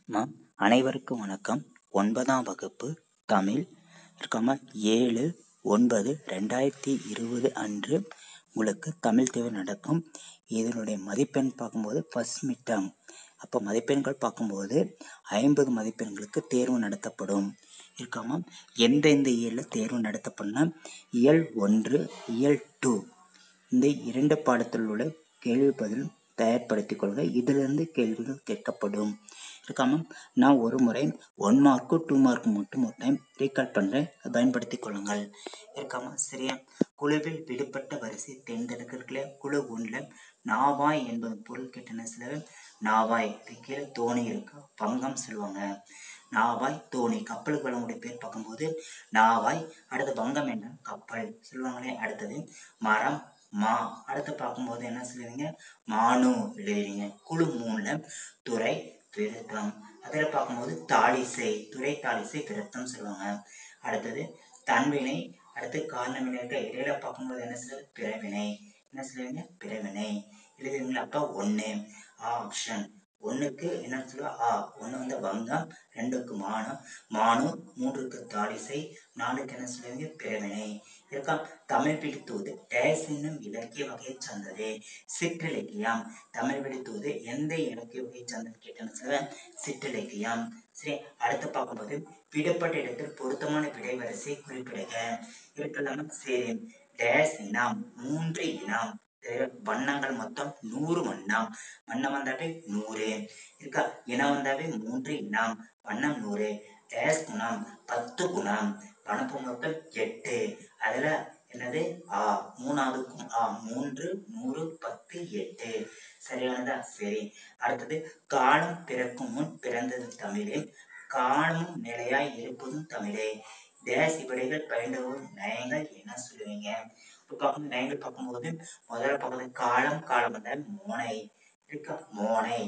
மா அனைவருக்கும் வணக்கம் ஒன்பதாம் வகுப்பு தமிழ் இருக்காம ஏழு ஒன்பது ரெண்டாயிரத்தி இருபது அன்று உங்களுக்கு தமிழ் தேர்வு நடக்கும் இதனுடைய மதிப்பெண் பார்க்கும்போது ஃபஸ்ட் மிட்டம் அப்போ மதிப்பெண்கள் பார்க்கும்போது ஐம்பது மதிப்பெண்களுக்கு தேர்வு நடத்தப்படும் இருக்காம எந்தெந்த இயலில் தேர்வு நடத்தப்படும்னா இயல் ஒன்று இயல் டூ இந்த இரண்டு பாடத்தில் உள்ள கேள்வி பதில் தயார்படுத்திக் கொள்க இதிலிருந்து கேள்விகள் கேட்கப்படும் இருக்காம நான் ஒரு முறை ஒன் மார்க்கு டூ மார்க் மட்டும் ஒரு டைம் ரீகால் பண்ணுறேன் அதை பயன்படுத்திக் கொள்ளுங்கள் இருக்காம சரியா குழுவில் விடுபட்ட வரிசை தேர்ந்தெடுக்கிறதுல குழு ஒன்றில் நாவாய் என்பது பொருள் கேட்டன சில நாவாய் கீழே தோணி இருக்கு பங்கம் சொல்லுவாங்க நாவாய் தோணி கப்பலுக்கு வளமுடைய பேர் பார்க்கும்போது நாவாய் அடுத்து பங்கம் என்ன கப்பல் சொல்லுவாங்களே அடுத்தது மரம் மா அடுத்து பார்க்கும்போது என்ன சொல்லுவீங்க மானு எழுதுவீங்க குழு மூணுல துறை விருத்தம் அதில் பார்க்கும்போது தாளிசை துறை தாளிசை விருத்தம் சொல்லுவாங்க அடுத்தது தன்வினை அடுத்து காரணவினைக்கு இடையில பார்க்கும்போது என்ன சொல்லுவது பிறவினை என்ன சொல்லுவீங்க பிறவினை எழுதுவீங்களா அப்போ ஒன்று ஆப்ஷன் ஒன்றுக்கு என்ன சொல்லுவா ஆ ஒன்று வந்து வங்கம் ரெண்டுக்கு மானம் மானு மூன்றுக்கு தாலிசை நாலுக்கு என்ன சொல்லுவீங்க பிறவினை இருக்கா தமிழ் பிடித்தூது டேஸ் என்னும் இலக்கிய வகையை சார்ந்தது சிற்றிலக்கியம் தமிழ் பிடித்தூது எந்த இலக்கிய வகையை சார்ந்தது கேட்டேன்னு சொல்லுவேன் சிற்றிலக்கியம் சரி அடுத்து பார்க்கும்போது விடுபட்ட இடத்தில் பொருத்தமான விடை வரிசை குறிப்பிடுக இருக்கலாம் சரி டேஸ் இனம் மூன்று இனம் வண்ணங்கள் மொத்தம் நூறு வண்ணம் வண்ணம் வந்தாவே நூறு இருக்கா இனம் வந்தாவே மூன்று இனம் வண்ணம் நூறு டேஸ் குணம் பத்து குணம் வனப்பு மொத்தம் எட்டு அதுல என்னது ஆ மூணாவதுக்கும் ஆ மூன்று நூறு பத்து எட்டு சரியானதா சரி அடுத்தது காலம் பிறக்கும் முன் பிறந்தது தமிழே காலமும் நிலையாய் இருப்பதும் தமிழே தேசி விடைகள் பயின்றவும் நயங்கள் என்ன சொல்லுவீங்க இப்போ பார்க்கும் நயங்கள் பார்க்கும்போது முதல்ல பார்க்குறது காலம் காலம் வந்த மோனை இருக்கா மோனை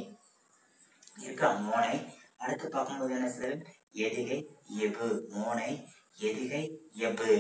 இருக்கா மோனை அடுத்து பார்க்கும்போது என்ன சொல்லுது எதிகை எபு மோனை எதிகை எபு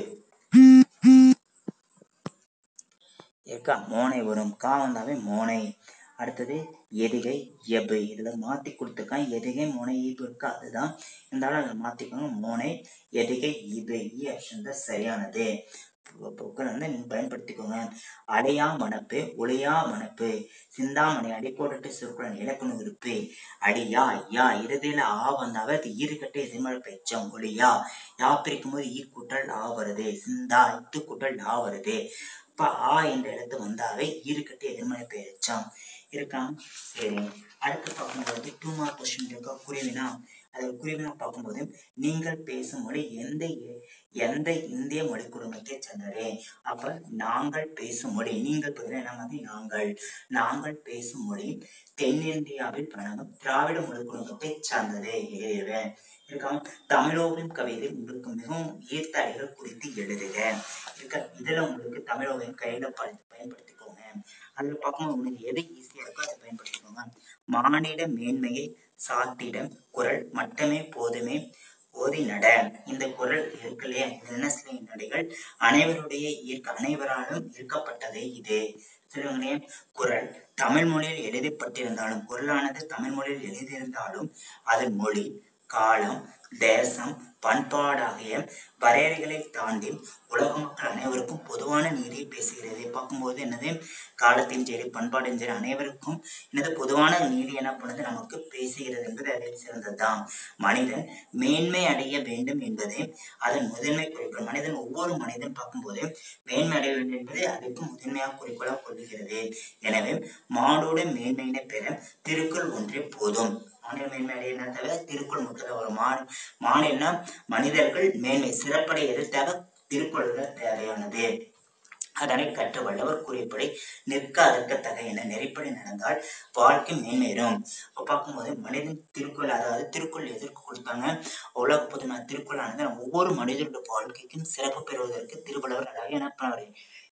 இருக்கா மோனை வரும் கா வந்தாவே மோனை அடுத்தது எதிகை எபு இதில் மாற்றி கொடுத்துருக்கான் எதிகை மோனை ஈபு இருக்கா அதுதான் இருந்தாலும் அதில் மாற்றிக்கோங்க மோனை எதிகை ஈபு இ ஆப்ஷன் தான் சரியானது பொருட்கள் வந்து நீங்கள் பயன்படுத்திக்கோங்க அடையா மணப்பு ஒளியா மணப்பு சிந்தாமணி அடிக்கோடட்டு சொற்குடன் இலக்கண உறுப்பு அடியா யா இறுதியில் ஆ வந்தாவே அது ஈறுகட்டு எதிர்மறை பெச்சம் ஒளியா யா பிரிக்கும் போது ஈ கூட்டல் ஆ வருது சிந்தா இட்டு கூட்டல் ஆ வருது அப்ப ஆ என்ற எழுத்து வந்தாவே ஈறுகட்டு எதிர்மறை பெயர்ச்சம் இருக்கான் சரி அடுத்து பார்க்கும்போது டூ மார்க் கொஸ்டின் இருக்கா குருவினா அதில் குருவினா பார்க்கும்போது நீங்கள் பேசும் மொழி எந்த எந்த இந்திய மொழி குடும்பத்தை சேர்ந்தது அப்ப நாங்கள் பேசும் மொழி நீங்கள் பதில் என்ன மாதிரி நாங்கள் நாங்கள் பேசும் மொழி தென்னிந்தியாவில் பழகும் திராவிட மொழி குடும்பத்தை சார்ந்தது எழுதுவேன் இருக்காம தமிழோவியம் கவிதை உங்களுக்கு மிகவும் ஈர்த்த அடிகள் குறித்து எழுதுக இருக்க இதுல உங்களுக்கு தமிழோவியம் கையில பயன்படுத்திக்கோங்க அதுல பார்க்கும்போது உங்களுக்கு எது ஈஸியா இருக்கோ அதை பயன்படுத்திக்கோங்க மானிட மேன்மையை சாத்திடம் குரல் மட்டுமே போதுமே ஓதி நட இந்த குரல் இருக்கு இல்லையா என்ன சில நடைகள் அனைவருடைய ஈர்க்க அனைவராலும் ஈர்க்கப்பட்டதே இது சொல்லுங்களே குரல் தமிழ் மொழியில் எழுதப்பட்டிருந்தாலும் குரலானது தமிழ் மொழியில் எழுதியிருந்தாலும் அதன் மொழி காலம் தேசம் பண்பாடாகிய வரையறைகளை தாண்டி உலக மக்கள் அனைவருக்கும் பொதுவான நீதியை பேசுகிறது பார்க்கும்போது என்னது காலத்தின் சரி பண்பாட்டின் சரி அனைவருக்கும் என்னது பொதுவான நீதி என்ன பண்ணுது நமக்கு பேசுகிறது என்பது அதில் சிறந்ததுதான் மனிதன் மேன்மை அடைய வேண்டும் என்பதே அதன் முதன்மை குறிக்கோள் மனிதன் ஒவ்வொரு மனிதன் பார்க்கும்போது மேன்மை அடைய வேண்டும் என்பது அதற்கு முதன்மையாக குறிக்கோளாக கொள்ளுகிறது எனவே மாடோட மேன்மையினை பெற திருக்குள் ஒன்றே போதும் மாநில மேன்மை அடைய தவிர திருக்குறள் மட்டும் ஒரு மா மாநில மனிதர்கள் மேன்மை சிறப்படை எதிர்த்தாக திருக்குறள்கள் தேவையானது அதனை கற்ற வல்லவர் குறிப்படி நிற்க அதற்கத்தக என நெறிப்படி நடந்தால் வாழ்க்கை மேன்மேறும் இப்போ பார்க்கும்போது மனிதன் திருக்குறள் அதாவது திருக்குறள் எதற்கு கொடுத்தாங்க உலக பொதுமான திருக்குறளானது ஒவ்வொரு மனிதனுடைய வாழ்க்கைக்கும் சிறப்பு பெறுவதற்கு திருவள்ளுவர் அழகாக என்ன பண்ணவர்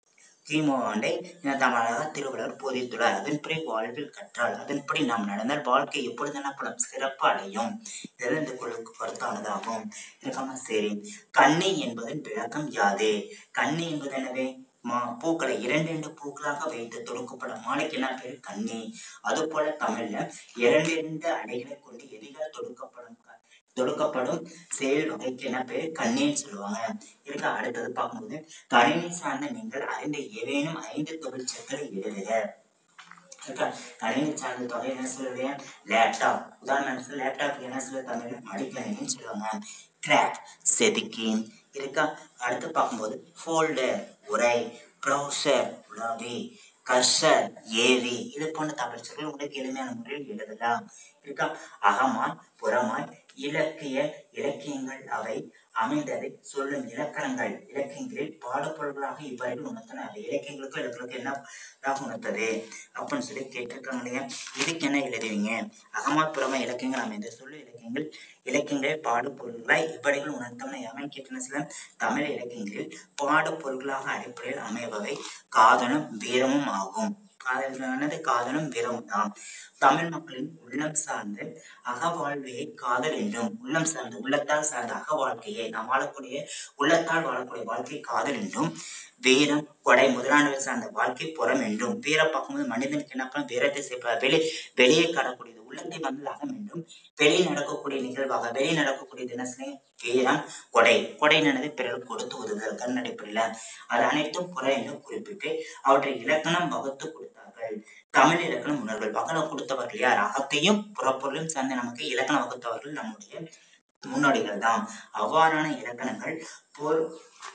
கிமு ஆண்டை இனத்தமிழாக திருவள்ளுவர் போதித்துள்ளார் அதன்படி வாழ்வில் கற்றால் அதன்படி நாம் நடந்தால் வாழ்க்கை எப்பொழுது என்ன பலம் சிறப்பு அடையும் இதெல்லாம் இந்த குழுக்கு பொருத்தானதாகும் இருக்காம சரி கண்ணி என்பதன் விளக்கம் யாது கண்ணி என்பது என்னவே மா பூக்களை இரண்டு இரண்டு பூக்களாக வைத்து தொடுக்கப்படும் மாலைக்கு என்ன பேரு கண்ணி அது போல தமிழ்ல இரண்டு இரண்டு அடைகளை கொண்டு எதிர்கள் தொடுக்கப்படும் க- தொடுக்கப்படும் செயல் வகைக்கு என்ன பேரு கண்ணின்னு சொல்லுவாங்க இருக்க அடுத்தது பார்க்கும்போது கணினி சார்ந்த நீங்கள் அறிந்த ஏதேனும் ஐந்து தொழில் சொற்களை எழுதுக இருக்கா கணினி சார்ந்த தொகை என்ன சொல்லுது லேப்டாப் உதாரணம் லேப்டாப் என்ன சொல்லுது தமிழ் மடிக்கணினின்னு சொல்லுவாங்க கிராக் செதுக்கி இருக்கா அடுத்து பார்க்கும்போது ஃபோல்டர் உரை ப்ரௌசர் உலாவி கர்சர் ஏவி இது போன்ற தமிழ் சொற்கள் உங்களுக்கு எளிமையான முறையில் எழுதலாம் இருக்கா அகமாய் புறமாய் இலக்கிய இலக்கியங்கள் அவை அமைந்ததை சொல்லும் இலக்கணங்கள் இலக்கியங்களில் பாடப்பொருள்களாக இவ்வாறு உணர்த்தன அவை இலக்கியங்களுக்கும் இலக்கணங்களுக்கும் என்ன உணர்த்தது அப்படின்னு சொல்லி கேட்டிருக்காங்க இல்லையா இதுக்கு என்ன எழுதுவீங்க அகமாய் புறமா இலக்கியங்கள் அமைந்த சொல்லு இலக்கியங்கள் இலக்கியங்களை பாடுபொருள்களாய் இவ்வடிகள் உணர்த்தவன எவன் கேட்டன சில தமிழ் இலக்கியங்களில் பாடுபொருள்களாக அடிப்படையில் அமைபவை காதலும் வீரமும் ஆகும் காதலானது காதலும் வீரமும் தான் தமிழ் மக்களின் உள்ளம் சார்ந்து அகவாழ்வையை காதல் என்றும் உள்ளம் சார்ந்து உள்ளத்தால் சார்ந்த அக வாழ்க்கையை நாம் வாழக்கூடிய உள்ளத்தால் வாழக்கூடிய வாழ்க்கை காதல் என்றும் வீரம் கொடை முதலானவை சார்ந்த வாழ்க்கை புறம் என்றும் வீரம் பார்க்கும்போது மனிதனுக்கு என்ன பண்ண வீரத்தை செய்ய வெளி வெளியே காணக்கூடியது உள்ளத்தை வந்து அகம் என்றும் வெளியே நடக்கக்கூடிய நிகழ்வாக வெளியே நடக்கக்கூடியது என்ன செய்ய வீரம் கொடை கொடை என்னது பிறர் கொடுத்து உதவுதல் கண் அடிப்படையில் அது அனைத்தும் புற என்று குறிப்பிட்டு அவற்றை இலக்கணம் வகுத்து கொடுத்தார்கள் தமிழ் இலக்கணம் உணர்வுகள் வகனம் கொடுத்தவர்கள் யார் அகத்தையும் புறப்பொருளும் சார்ந்து நமக்கு இலக்கணம் வகுத்தவர்கள் நம்முடைய முன்னோடிகள் தான் அவ்வாறான இலக்கணங்கள் போர்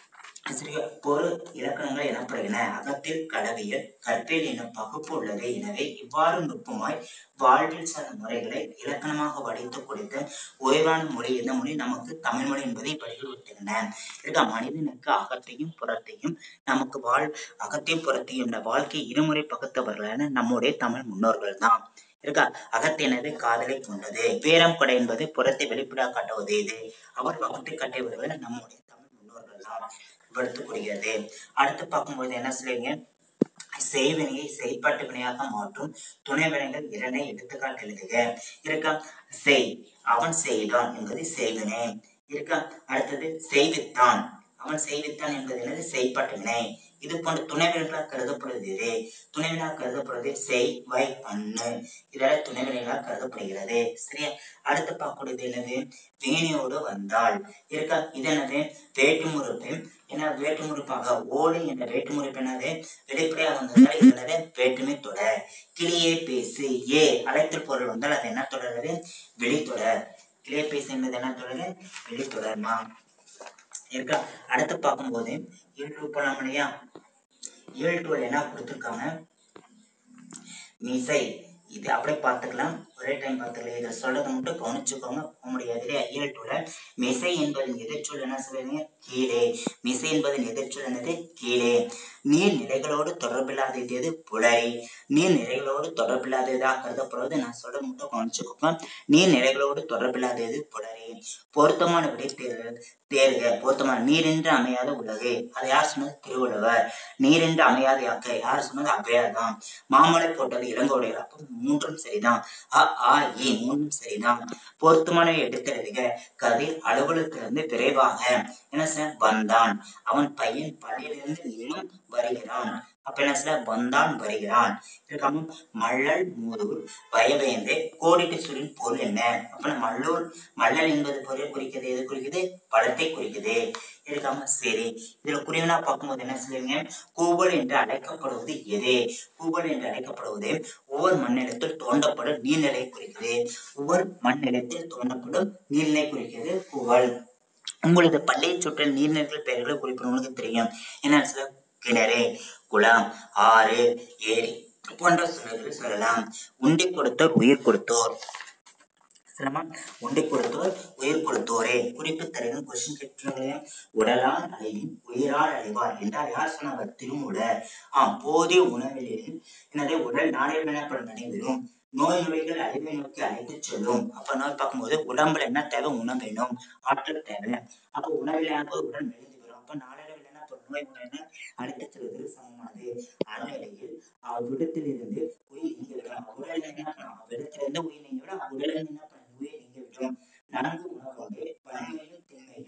சரியா பொரு இலக்கணங்கள் எனப்படுகின்றன அகத்தில் கடவியல் கற்பியல் என்னும் பகுப்பு உள்ளது எனவே இவ்வாறு நுட்பமாய் வாழ்வில் சார்ந்த முறைகளை இலக்கணமாக வடித்து கொடுத்த ஓய்வான மொழி எந்த மொழி நமக்கு தமிழ் மொழி என்பதை வலியுறுத்துகின்றன இருக்கா மனிதனுக்கு அகத்தையும் புறத்தையும் நமக்கு வாழ் அகத்தையும் புறத்தையும் என்ற வாழ்க்கை இருமுறை பகுத்தவர்களான நம்முடைய தமிழ் முன்னோர்கள் தான் இருக்கா அகத்தினது காதலை கொண்டது வீரம் கொடை என்பது புறத்தை வெளிப்படையாக காட்டுவது இது அவர் பகுத்து கட்டிவிடுவது நம்முடைய தமிழ் முன்னோர்கள் தான் விடுத்துக்கூடியது அடுத்து பார்க்கும்போது என்ன சொல்லுவீங்க செய்வினையை செயல்பாட்டு வினையாக மாற்றும் துணை வினைகள் இரண்டை எடுத்துக்காட்டு எழுதுக இருக்கா செய் அவன் செய்தான் என்பது செய்வினை இருக்கா அடுத்தது செய்வித்தான் அவன் செய்வித்தான் என்பது என்னது செய்பாட்டு வினை இது போன்ற துணைவினைகளாக கருதப்படுவது இது துணைவினாக கருதப்படுவது செய் வை பண்ணு இதெல்லாம் துணைவினைகளாக கருதப்படுகிறது சரியா அடுத்து பார்க்கக்கூடியது என்னது வீணியோடு வந்தாள் இருக்கா இது என்னது வேட்டுமுறுப்பு என்ன வேட்டுமுறுப்பாக ஓடு என்ற வேட்டுமுறுப்பு என்னது வெளிப்படையாக வந்ததால் இது என்னது வேற்றுமை தொடர் கிளியே பேசு ஏ அழைத்தல் பொருள் வந்தால் அது என்ன தொடர்றது வெளித்தொடர் கிளியே பேசு என்பது என்ன தொடர் வெளித்தொடர்மா இருக்கா அடுத்து பார்க்கும்போது ஏழு டூ போலாம் இல்லையா ஏழு டூல என்ன கொடுத்துருக்காங்க மிசை இது அப்படியே பார்த்துக்கலாம் ஒரே டைம் பார்த்துக்கலாம் இதை சொல்றதை மட்டும் கவனிச்சுக்கோங்க போக முடியாது இல்லையா ஏழு டூல மிசை என்பதன் எதிர்ச்சொல் என்ன சொல்லுவீங்க கீழே மிசை என்பதன் எதிர்ச்சொல் என்னது கீழே நீர் நிலைகளோடு தொடர்பில்லாதது எது புலரி நீர் நிலைகளோடு தொடர்பில்லாததாக கருதப்படுவது நான் சொல்ல மட்டும் கவனிச்சுக்கோங்க நீர் நிலைகளோடு தொடர்பில்லாதது புலரி பொருத்தமான விடை தேர்வு தேர்க பொருத்தமான நீரென்று அமையாத உலகு அது யார் சொன்னது திருவள்ளுவர் நீரென்று அமையாத யாக்க யார் சொன்னது அவ்வையார் தான் மாமலை போட்டது இளங்கோடையர் அப்போ மூன்றும் சரிதான் அ ஆ இ மூன்றும் சரிதான் பொருத்தமானவை எடுத்தெழுதுக கதிர் அலுவலகத்திலிருந்து விரைவாக என்ன சார் வந்தான் அவன் பையன் பள்ளியிலிருந்து இன்னும் வருகிறான் அப்ப என்ன சார் வந்தான் வருகிறான் இருக்காம மள்ளல் மூதூர் வயவேந்து கோடிட்டு சொல்லின் பொருள் என்ன அப்ப மல்லூர் மல்லல் என்பது பொருள் குறிக்கிறது எது குறிக்குது பழத்தை குறிக்குது இருக்காம சரி இதுல குறிவனா பார்க்கும்போது என்ன சொல்லுவீங்க கூவல் என்று அழைக்கப்படுவது எது கூவல் என்று அழைக்கப்படுவது ஒவ்வொரு மண்ணிலத்தில் தோண்டப்படும் நீர்நிலை குறிக்குது ஒவ்வொரு மண்ணிலத்தில் தோண்டப்படும் நீர்நிலை குறிக்கிறது கூவல் உங்களுக்கு பள்ளியை சுற்ற நீர்நிலைகள் பெயர்களை குறிப்பிட உங்களுக்கு தெரியும் என்ன சில கிணறு குளம் ஆறு ஏரி போன்ற சொல்லுகள் சொல்லலாம் உண்டி கொடுத்தோர் உயிர் கொடுத்தோர் சிலமா உண்டி கொடுத்தோர் உயிர் கொடுத்தோரே குறிப்பு தருகிறேன் கொஸ்டின் கேட்கிறாங்களே உடலால் அழிவின் உயிரால் அழிவார் என்றால் யார் சொன்னவர் திருமூலர் ஆம் போதிய உணவில் என்னது உடல் நாளை வினப்படும் நடைபெறும் நோய் நொடிகள் அழிவை நோக்கி அழைத்துச் செல்லும் அப்ப நோய் பார்க்கும்போது உடம்புல என்ன தேவை உணவு வேணும் ஆற்றல் தேவை அப்ப உணவில் போது உடல் மெலிந்து வரும் அப்ப நாளடைவில் என்ன பண்ணும் நோய் என்ன அழைத்துச் செல்வதற்கு சமமானது அந்நிலையில் அவ்விடத்திலிருந்து உயிர் நீங்கிவிடும் அவ்வுடல் என்ன பண்ணும் அவ்விடத்திலிருந்து உயிர் நீங்கிவிடும் அவ்வுடல் என்ன பண்ணும் உயிர் நீங்கிவிடும் நன்கு உணவு கொண்டு வன்மையும் திண்மையும்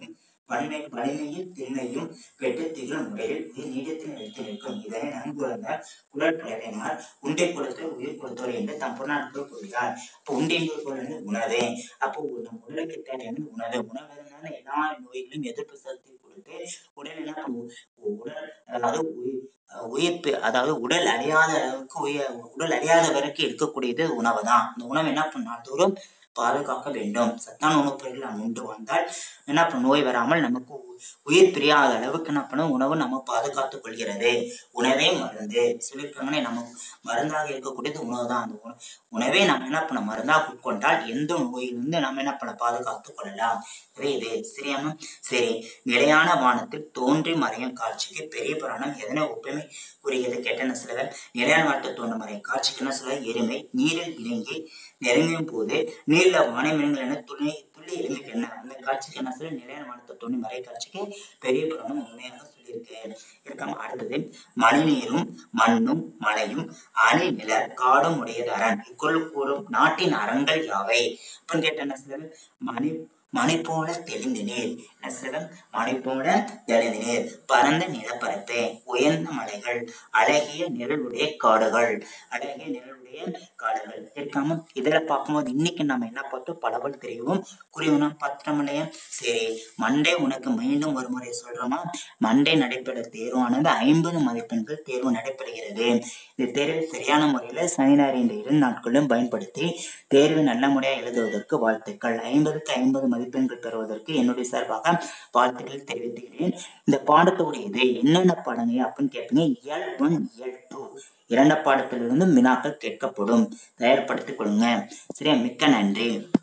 வலிமை வலிமையும் திண்மையும் பெற்று திகழும் முறையில் உயிர் நீடித்து நிலைத்து நிற்கும் இதனை நன்குறந்த குலற்கலைஞர் உண்டை கொடுத்து உயிர் கொடுத்தோர் என்று தம் புறநாட்கள் கூறுகிறார் அப்போ உண்டை என்பது பொருள் வந்து உணவு அப்போ நம் உடலுக்கு தேவையான உணவு உணவு இருந்தாலும் எல்லா நோய்களையும் எதிர்ப்பு சக்தி கொடுத்து உடல் என்ன பண்ணும்? உடல் அதாவது உயிர் உயிர்ப்பு அதாவது உடல் அழியாத அளவுக்கு உயிர் உடல் அழியாத வரைக்கும் இருக்கக்கூடியது உணவு தான் அந்த உணவு என்ன பண்ணால் தூரம் பாதுகாக்க வேண்டும் சத்தான உணவுப் பொருட்கள் நாம் உண்டு வந்தால் என்ன பண்ணும் நோய் வராமல் நமக்கு உ- உயிர் பிரியாத அளவுக்கு என்ன பண்ணும் உணவு நம்ம பாதுகாத்துக் கொள்கிறது உணவே மருந்து சொல்லியிருக்காங்கன்னா நம்ம மருந்தாக இருக்கக்கூடியது உணவு தான் அந்த உணவு உணவே நம்ம என்ன பண்ண மருந்தாக உட்கொண்டால் எந்த நோயிலிருந்து நம்ம என்ன பண்ண பாதுகாத்துக் கொள்ளலாம் புரியுது சரியாம சரி நிலையான வானத்தில் தோன்றி மறையும் காட்சிக்கு பெரிய புராணம் எதனை ஒப்புமை கூறுகிறது கேட்டன சிலவர் நிலையான வானத்தில் தோன்றும் மறையும் காட்சிக்கு என்ன சொல்ல எருமை நீரில் இறங்கி நெருங்கும் போது நீர்ல வானமினங்கள் என துணி துள்ளி எலும்புக்கு என்ன அந்த காட்சிக்கு என்ன சொல்ல நிலையான வானத்தை தோன்றி மறை காட்சிக்கு பெரிய புராணம் உண்மையாக சொல்லியிருக்கு இருக்காம அடுத்தது மணிநீரும் மண்ணும் மலையும் அணி நிலர் காடும் உடையது அரண் இக்குள் கூறும் நாட்டின் அரண்கள் யாவை அப்படின்னு கேட்ட என்ன சிலர் மணி மணி போல தெளிந்த நீர் என்ன சிலர் மணி போல தெளிந்த நீர் பரந்த நிலப்பரப்பு உயர்ந்த மலைகள் அழகிய நிழலுடைய காடுகள் அழகிய நிழலுடைய காடுகள் இருக்காம இதுல பார்க்கும்போது இன்னைக்கு நம்ம என்ன பார்த்தோம் பலவல் தெரியும் குறிவனம் பத்திரம் இல்லையா சரி மண்டே உனக்கு மீண்டும் ஒரு முறை சொல்றோமா மண்டே நடைபெற தேர்வானது ஐம்பது மதிப்பெண்கள் தேர்வு நடைபெறுகிறது இந்த தேர்வை சரியான முறையில சனி ஞாயிறு இந்த இரு நாட்களும் பயன்படுத்தி தேர்வு நல்ல முறையா எழுதுவதற்கு வாழ்த்துக்கள் ஐம்பதுக்கு ஐம்பது மதிப்பெண்கள் பெறுவதற்கு என்னுடைய சார்பாக வாழ்த்துக்கள் தெரிவித்துக்கிறேன் இந்த பாடத்தோடையது என்னென்ன பாடங்க அப்படின்னு கேட்பீங்க இயல் ஒன் இயல் டூ இரண்டு பாடத்திலிருந்து வினாக்கள் கேட்கப்படும் தயார்படுத்திக் கொள்ளுங்க சரியா மிக்க நன்றி